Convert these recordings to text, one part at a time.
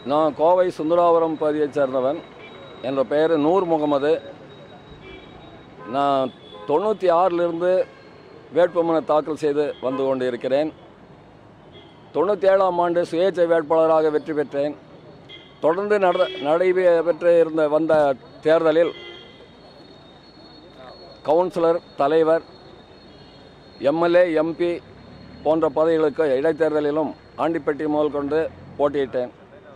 நான் கோவை சுந்தராபுரம் பகுதியைச் சேர்ந்தவன் என்ற பெயர் நூர் முகமது நான் தொண்ணூற்றி ஆறிலிருந்து வேட்புமனு தாக்கல் செய்து வந்து கொண்டு இருக்கிறேன் தொண்ணூற்றி ஏழாம் ஆண்டு சுயேட்சை வேட்பாளராக வெற்றி பெற்றேன் தொடர்ந்து நட நடைபெற்று இருந்த வந்த தேர்தலில் கவுன்சிலர் தலைவர் எம்எல்ஏ எம்பி போன்ற பதவிகளுக்கு இடைத்தேர்தலிலும் ஆண்டிப்பட்டி முதல் கொண்டு போட்டியிட்டேன்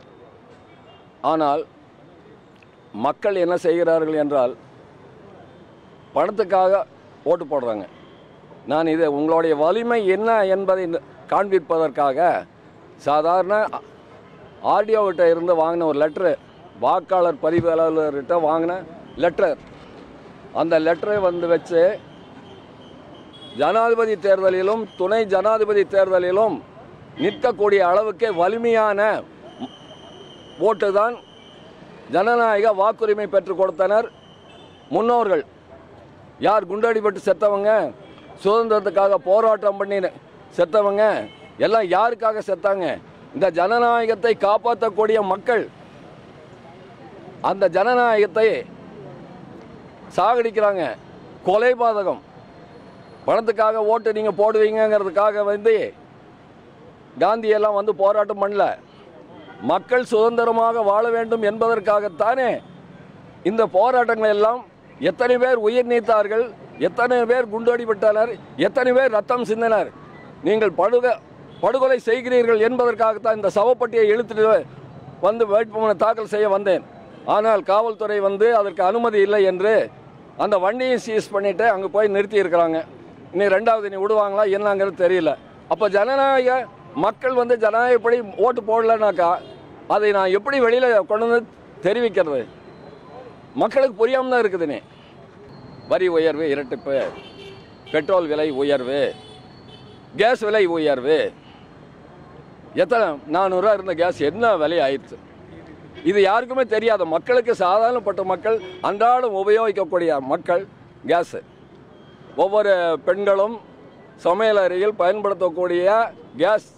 ஆனால் மக்கள் என்ன செய்கிறார்கள் என்றால் பணத்துக்காக ஓட்டு போடுறாங்க நான் இது உங்களுடைய வலிமை என்ன என்பதை காண்பிப்பதற்காக சாதாரண ஆர்டிஓவிட்ட இருந்து வாங்கின ஒரு லெட்ரு வாக்காளர் பதிவு அலுவலர்கிட்ட வாங்கின லெட்டர் அந்த லெட்டரை வந்து வச்சு ஜனாதிபதி தேர்தலிலும் துணை ஜனாதிபதி தேர்தலிலும் நிற்கக்கூடிய அளவுக்கு வலிமையான ஓட்டு தான் ஜனநாயக வாக்குரிமை பெற்றுக் கொடுத்தனர் முன்னோர்கள் யார் குண்டடிபட்டு செத்தவங்க சுதந்திரத்துக்காக போராட்டம் பண்ணி செத்தவங்க எல்லாம் யாருக்காக செத்தாங்க இந்த ஜனநாயகத்தை காப்பாற்றக்கூடிய மக்கள் அந்த ஜனநாயகத்தை சாகடிக்கிறாங்க கொலைபாதகம் பணத்துக்காக ஓட்டு நீங்கள் போடுவீங்கங்கிறதுக்காக வந்து காந்தி எல்லாம் வந்து போராட்டம் பண்ணல மக்கள் சுதந்திரமாக வாழ வேண்டும் என்பதற்காகத்தானே இந்த போராட்டங்கள் எல்லாம் எத்தனை பேர் உயிர் நீத்தார்கள் எத்தனை பேர் குண்டடிபட்டனர் எத்தனை பேர் ரத்தம் சிந்தினர் நீங்கள் படுக படுகொலை செய்கிறீர்கள் என்பதற்காகத்தான் இந்த சவப்பட்டியை இழுத்துட்டு வந்து வேட்புமனு தாக்கல் செய்ய வந்தேன் ஆனால் காவல்துறை வந்து அதற்கு அனுமதி இல்லை என்று அந்த வண்டியை சீஸ் பண்ணிட்டு அங்கே போய் நிறுத்தி இருக்கிறாங்க இனி ரெண்டாவது நீ விடுவாங்களா என்னங்கிறது தெரியல அப்போ ஜனநாயக மக்கள் வந்து ஜனநாயகப்படி ஓட்டு போடலனாக்கா அதை நான் எப்படி வெளியில் கொண்டு வந்து தெரிவிக்கிறது மக்களுக்கு புரியாமல் தான் இருக்குதுனே வரி உயர்வு இரட்டிப்பு பெட்ரோல் விலை உயர்வு கேஸ் விலை உயர்வு எத்தனை நானூறுரூவா இருந்த கேஸ் என்ன விலை ஆயிடுச்சு இது யாருக்குமே தெரியாது மக்களுக்கு சாதாரணப்பட்ட மக்கள் அன்றாடம் உபயோகிக்கக்கூடிய மக்கள் கேஸு ஒவ்வொரு பெண்களும் சமையலறையில் பயன்படுத்தக்கூடிய கேஸ்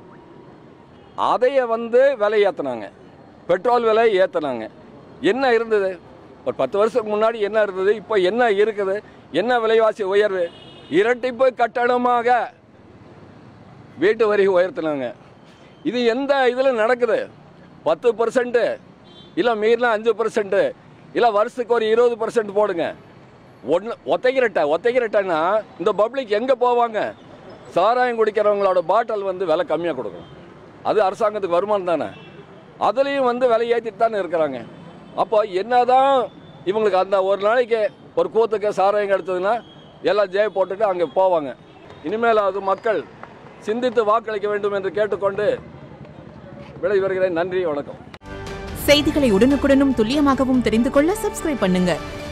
அதைய வந்து விலை ஏற்றினாங்க பெட்ரோல் விலை ஏற்றினாங்க என்ன இருந்தது ஒரு பத்து வருஷத்துக்கு முன்னாடி என்ன இருந்தது இப்போ என்ன இருக்குது என்ன விலைவாசி உயர்வு இரட்டிப்பு கட்டணமாக வீட்டு வரி உயர்த்தினாங்க இது எந்த இதில் நடக்குது பத்து பர்சன்ட்டு இல்லை மீறினா அஞ்சு பர்சன்ட்டு இல்லை வருஷத்துக்கு ஒரு இருபது பர்சன்ட் போடுங்க ஒன்று ஒத்தைக்கிறட்டை ஒத்தைக்கிறட்டைன்னா இந்த பப்ளிக் எங்கே போவாங்க சாராயம் குடிக்கிறவங்களோட பாட்டில் வந்து விலை கம்மியாக கொடுக்கும் அது அரசாங்கத்துக்கு வருமானம் தானே அதுலேயும் வந்து விலை ஏற்றிட்டு தானே இருக்கிறாங்க அப்போ என்னதான் இவங்களுக்கு அந்த ஒரு நாளைக்கு ஒரு கூத்துக்கு சாராயம் எடுத்ததுன்னா எல்லாம் ஜெய போட்டுட்டு அங்கே போவாங்க இனிமேல் அது மக்கள் சிந்தித்து வாக்களிக்க வேண்டும் என்று கேட்டுக்கொண்டு விடைபெறுகிறேன் நன்றி வணக்கம் செய்திகளை உடனுக்குடனும் துல்லியமாகவும் தெரிந்து கொள்ள சப்ஸ்கிரைப் பண்ணுங்க